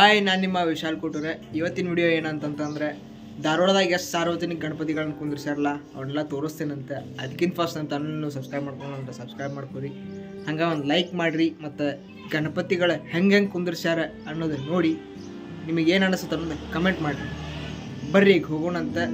hi ನಾನು ನಿಮ್ಮ ವಿಶಾಲ್ ಕೊಟ್ಟರೆ ಇವತ್ತಿನ ವಿಡಿಯೋ ಏನಂತಂತಂದರೆ ಧಾರವಾಡದಾಗ ಎಷ್ಟು ಸಾರ್ವಜನಿಕ ಗಣಪತಿಗಳನ್ನ ಕುಂದಿರ್ಸ್ಯಾರಲ್ಲ ಅವನ್ನೆಲ್ಲ ತೋರಿಸ್ತೇನಂತೆ ಅದಕ್ಕಿಂತ ಫಸ್ಟ್ ನನ್ನ ಚಾನಲ್ನು ಸಬ್ಸ್ಕ್ರೈಬ್ ಮಾಡ್ಕೊಂಡು ಸಬ್ಸ್ಕ್ರೈಬ್ ಮಾಡ್ಕೊರಿ ಹಂಗೆ ಒಂದು ಲೈಕ್ ಮಾಡಿರಿ ಮತ್ತು ಗಣಪತಿಗಳ ಹೆಂಗೆ ಹೆಂಗೆ ಕುಂದಿರ್ಸ್ಯಾರ ಅನ್ನೋದನ್ನ ನೋಡಿ ನಿಮಗೆ ಏನು ಅನಿಸುತ್ತೆ ಅನ್ನೋದು ಕಮೆಂಟ್ ಮಾಡಿರಿ ಬರ್ರಿ ಈಗ ಹೋಗೋಣಂತೆ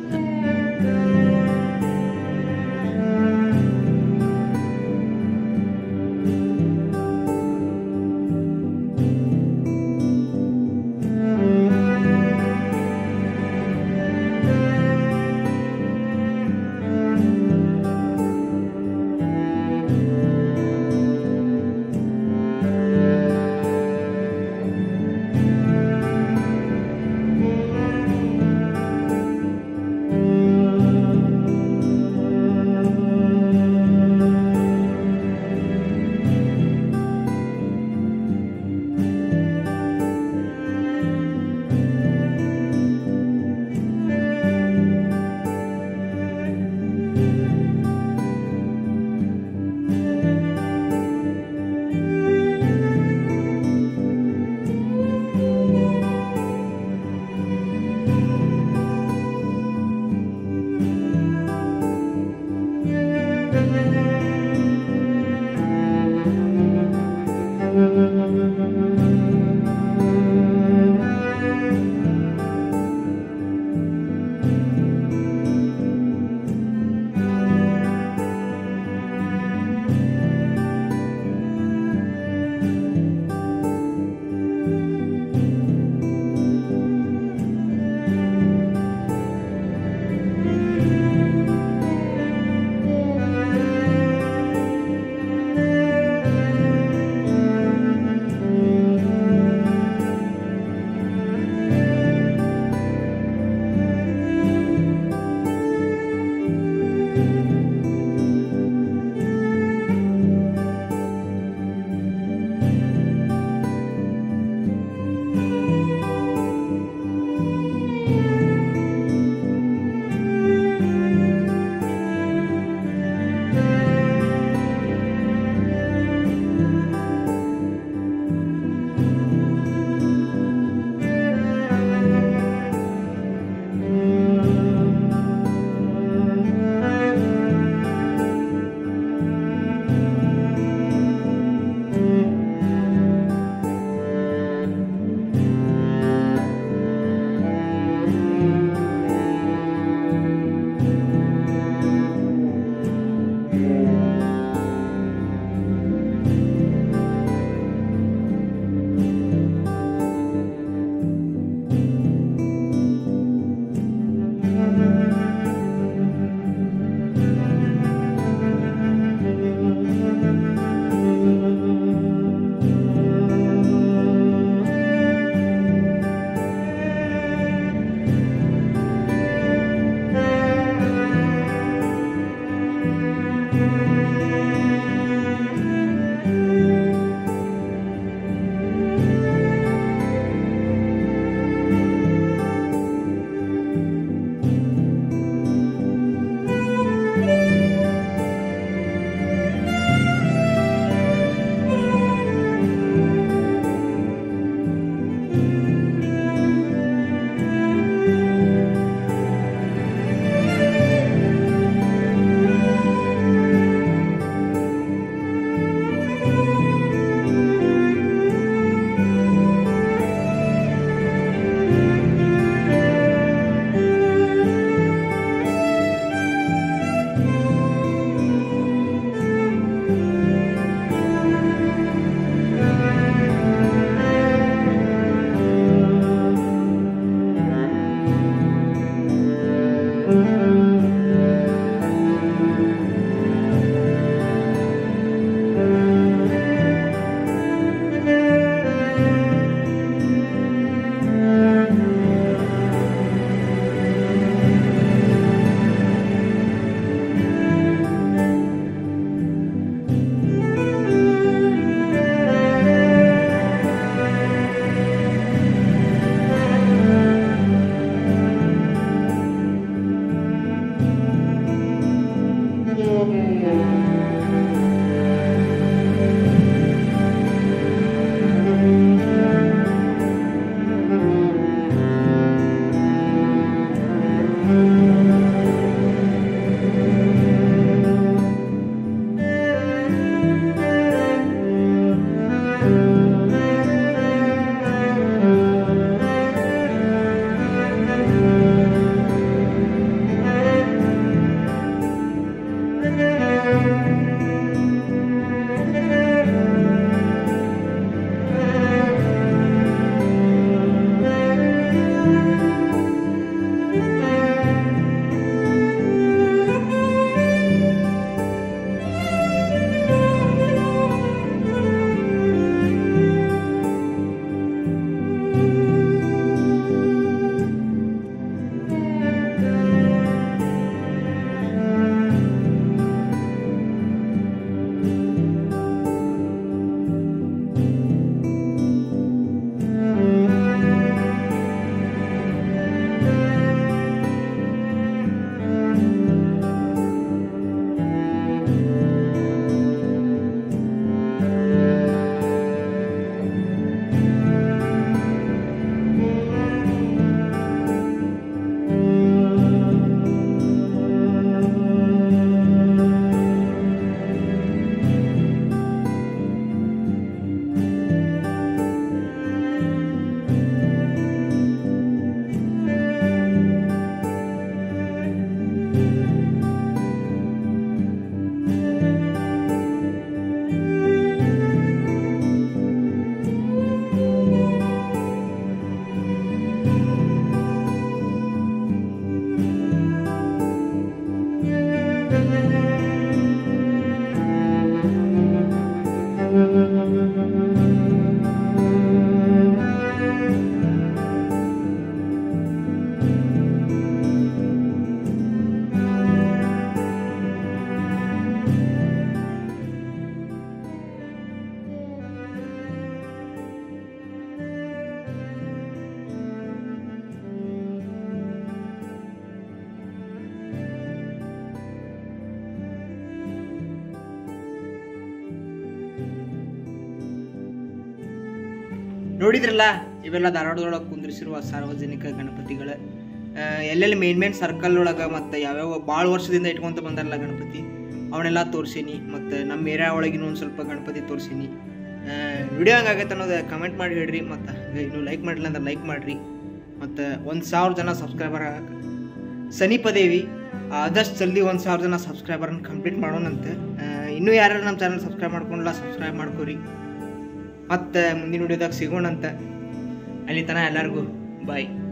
ನೋಡಿದ್ರಲ್ಲ ಇವೆಲ್ಲ ಧಾರವಾಡದೊಳಗೆ ಕುಂದ್ರಿಸಿರುವ ಸಾರ್ವಜನಿಕ ಗಣಪತಿಗಳ ಆ, ಎಲ್ಲೆಲ್ಲಿ ಮೇನ್ ಮೇನ್ ಸರ್ಕಲ್ ಒಳಗೆ ಮತ್ತು ಯಾವ್ಯಾವ ಭಾಳ ವರ್ಷದಿಂದ ಇಟ್ಕೊಂತ ಬಂದಾರಲ್ಲ ಗಣಪತಿ ಅವನ್ನೆಲ್ಲ ತೋರಿಸೀನಿ ಮತ್ತು ನಮ್ಮ ಏರಿಯಾ ಒಳಗಿನ ಒಂದು ಸ್ವಲ್ಪ ಗಣಪತಿ ತೋರಿಸೀನಿ ವಿಡಿಯೋ ಹಂಗಾಗೈತೆ ಅನ್ನೋದು ಕಮೆಂಟ್ ಮಾಡಿ ಹೇಳ್ರಿ ಮತ್ತು ಇನ್ನೂ ಲೈಕ್ ಮಾಡಿಲ್ಲ ಅಂದ್ರೆ ಲೈಕ್ ಮಾಡಿರಿ ಮತ್ತು ಒಂದು ಸಾವಿರ ಜನ ಸಬ್ಸ್ಕ್ರೈಬರ್ ಆಗಕ್ಕೆ ಸನಿಪದೇವಿ ಆದಷ್ಟು ಜಲ್ದಿ ಒಂದು ಸಾವಿರ ಜನ ಸಬ್ಸ್ಕ್ರೈಬರ್ನ ಕಂಪ್ಲೀಟ್ ಮಾಡೋಣಂತೆ ಆ, ಇನ್ನೂ ಯಾರು ನಮ್ಮ ಚಾನಲ್ ಸಬ್ಸ್ಕ್ರೈಬ್ ಮಾಡ್ಕೊಂಡಿಲ್ಲ ಸಬ್ಸ್ಕ್ರೈಬ್ ಮಾಡ್ಕೊರಿ ಮತ್ತು ಮುಂದಿನ ವಿಡಿಯೋದಾಗ ಸಿಗೋಣಂತೆ ಅಲ್ಲಿ ತನಕ ಎಲ್ಲರಿಗೂ ಬಾಯ್